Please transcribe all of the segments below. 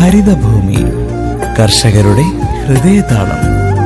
ഹരിതഭൂമി കർഷകരുടെ ഹൃദയതാളം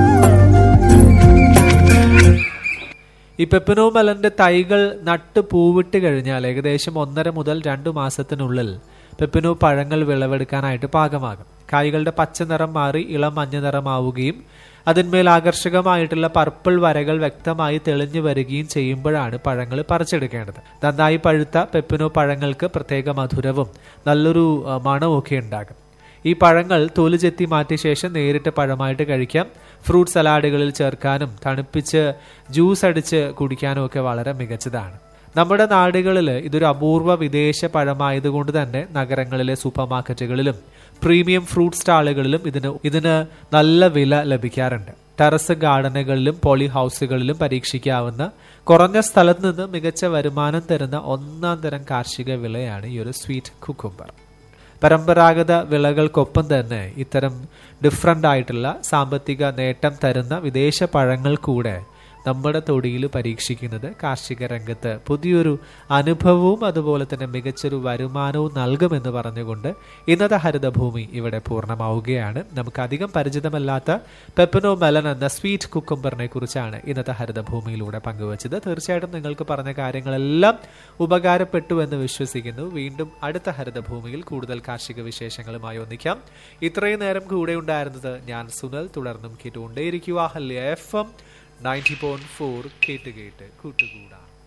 ഈ പെപ്പനോ മലന്റെ തൈകൾ നട്ട് പൂവിട്ട് കഴിഞ്ഞാൽ ഏകദേശം ഒന്നര മുതൽ രണ്ടു മാസത്തിനുള്ളിൽ പെപ്പനോ പഴങ്ങൾ വിളവെടുക്കാനായിട്ട് പാകമാകും കായ്കളുടെ പച്ച നിറം മാറി ഇളം മഞ്ഞ നിറമാവുകയും അതിന്മേൽ ആകർഷകമായിട്ടുള്ള പർപ്പിൾ വരകൾ വ്യക്തമായി തെളിഞ്ഞു വരികയും ചെയ്യുമ്പോഴാണ് പഴങ്ങൾ പറിച്ചെടുക്കേണ്ടത് നന്നായി പഴുത്ത പെപ്പിനോ പഴങ്ങൾക്ക് പ്രത്യേക മധുരവും നല്ലൊരു ആ, മണവും ഒക്കെ ഉണ്ടാകും ഈ പഴങ്ങൾ തൊലി ചെത്തി മാറ്റിയ ശേഷം നേരിട്ട് പഴമായിട്ട് കഴിക്കാം ഫ്രൂട്ട് സലാഡുകളിൽ ചേർക്കാനും തണുപ്പിച്ച് ജ്യൂസ് അടിച്ച് കുടിക്കാനും ഒക്കെ വളരെ മികച്ചതാണ് നമ്മുടെ നാടുകളിൽ ഇതൊരു അപൂർവ വിദേശ പഴമായതുകൊണ്ട് തന്നെ നഗരങ്ങളിലെ സൂപ്പർ മാർക്കറ്റുകളിലും പ്രീമിയം ഫ്രൂട്ട് സ്റ്റാളുകളിലും ഇതിന് ഇതിന് നല്ല വില ലഭിക്കാറുണ്ട് ടെറസ് ഗാർഡനുകളിലും പോളി ഹൗസുകളിലും പരീക്ഷിക്കാവുന്ന കുറഞ്ഞ സ്ഥലത്ത് നിന്ന് മികച്ച വരുമാനം തരുന്ന ഒന്നാം തരം കാർഷിക വിളയാണ് ഈ ഒരു സ്വീറ്റ് കുക്കുംബർ പരമ്പരാഗത വിളകൾക്കൊപ്പം തന്നെ ഇത്തരം ഡിഫറൻ്റ് ആയിട്ടുള്ള സാമ്പത്തിക നേട്ടം തരുന്ന വിദേശ പഴങ്ങൾ കൂടെ നമ്മുടെ തൊടിയിൽ പരീക്ഷിക്കുന്നത് കാർഷിക രംഗത്ത് പുതിയൊരു അനുഭവവും അതുപോലെ തന്നെ മികച്ചൊരു വരുമാനവും നൽകുമെന്ന് പറഞ്ഞുകൊണ്ട് ഇന്നത്തെ ഹരിതഭൂമി ഇവിടെ പൂർണ്ണമാവുകയാണ് നമുക്ക് അധികം പരിചിതമല്ലാത്ത പെപ്പനോ മെലൻ എന്ന സ്വീറ്റ് കുക്കുംബറിനെ കുറിച്ചാണ് ഇന്നത്തെ ഹരിതഭൂമിയിലൂടെ പങ്കുവച്ചത് തീർച്ചയായിട്ടും നിങ്ങൾക്ക് പറഞ്ഞ കാര്യങ്ങളെല്ലാം ഉപകാരപ്പെട്ടു എന്ന് വിശ്വസിക്കുന്നു വീണ്ടും അടുത്ത ഹരിതഭൂമിയിൽ കൂടുതൽ കാർഷിക വിശേഷങ്ങളുമായി ഒന്നിക്കാം ഇത്രയും നേരം കൂടെ ഉണ്ടായിരുന്നത് ഞാൻ സുനൽ തുടർന്നും കേട്ടുകൊണ്ടേയിരിക്കുക ഹല്യ F M ninety point four കേട്ട് കേട്ട് കൂട്ടുകൂടാം